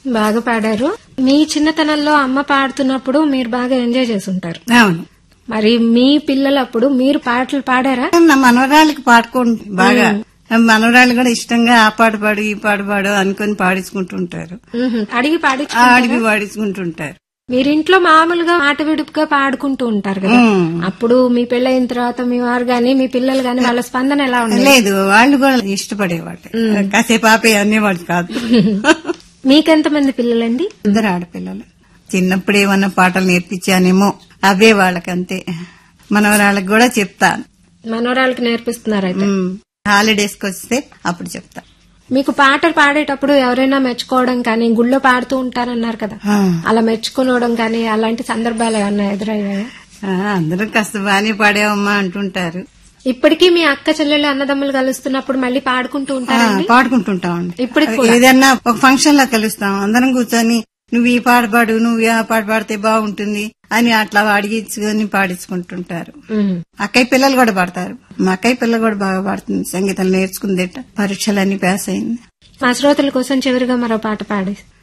బాగా పాడారు మీ చిన్నతనంలో అమ్మ పాడుతున్నప్పుడు మీరు బాగా ఎంజాయ్ చేసి ఉంటారు అవును మరి మీ పిల్లలప్పుడు మీరు పాటలు పాడారా నా మనవరాళ్ళకి పాడుకుంటు బాగా మనవరాళ్ళు కూడా ఇష్టంగా ఆ పాట పాడు ఈ పాట పాడు అనుకొని పాడించుకుంటుంటారు మ్మ్. అడిగి పాడి ఆ అడిగి పాడించుకుంటుంటారు మీరింట్లో మామూలుగా ఆట విడుపుగా పాడుకుంటూ ఉంటారు కదా మ్మ్. అప్పుడు మీ పెళ్ళైన తర్వాత మీ వారు గాని మీ పిల్లలు గాని వాళ్ళ స్పందన ఎలా ఉండేది లేదు వాళ్ళు కూడా ఇష్టపడేవాళ్ళు కాసేపు ఆపే అనేవాళ్ళు కాదు మీకెంతమంది పిల్లలండి ఇద్దరు ఆడపిల్లలు చిన్నప్పుడు ఏమన్నా పాటలు నేర్పించానేమో అవే వాళ్ళకంతే మనవరాళ్ళకి కూడా చెప్తాను మనోరాళ్ళకి నేర్పిస్తున్నారైతే హాలిడేస్ కి వస్తే అప్పుడు చెప్తా మీకు పాటలు పాడేటప్పుడు ఎవరైనా మెచ్చుకోవడం కానీ గుళ్ళో పాడుతూ ఉంటారన్నారు కదా ఆ. అలా మెచ్చుకోవడం కానీ అలాంటి సందర్భాలు ఏమన్నా ఎదురయ్యాయా ఆ, అందరూ కాస్త బాగానే పాడావమ్మా అంటుంటారు ఇప్పటికీ మీ అక్క చెల్లెలు అన్నదమ్ములు కలుస్తున్నప్పుడు మళ్ళీ పాడుకుంటూ ఆ, ఉంటారండి పాడుకుంటుంటామండి ఇప్పటికి కూడా? ఏదన్నా ఒక ఫంక్షన్ లో కలుస్తాం అందరం కూర్చొని నువ్వు ఈ పాట పాడు నువ్వు ఆ పాట పాడితే బాగుంటుంది అని అట్లా అడిగించుకొని పాడించుకుంటుంటారు మ్మ్. అక్కయ్య పిల్లలు కూడా పాడతారు మా అక్కయ్య పిల్లలు కూడా బాగా పాడుతుంది సంగీతం నేర్చుకుందేట పరీక్షలన్నీ పాస్ అయింది మా శ్రోతల కోసం చివరిగా మరో పాట పాడి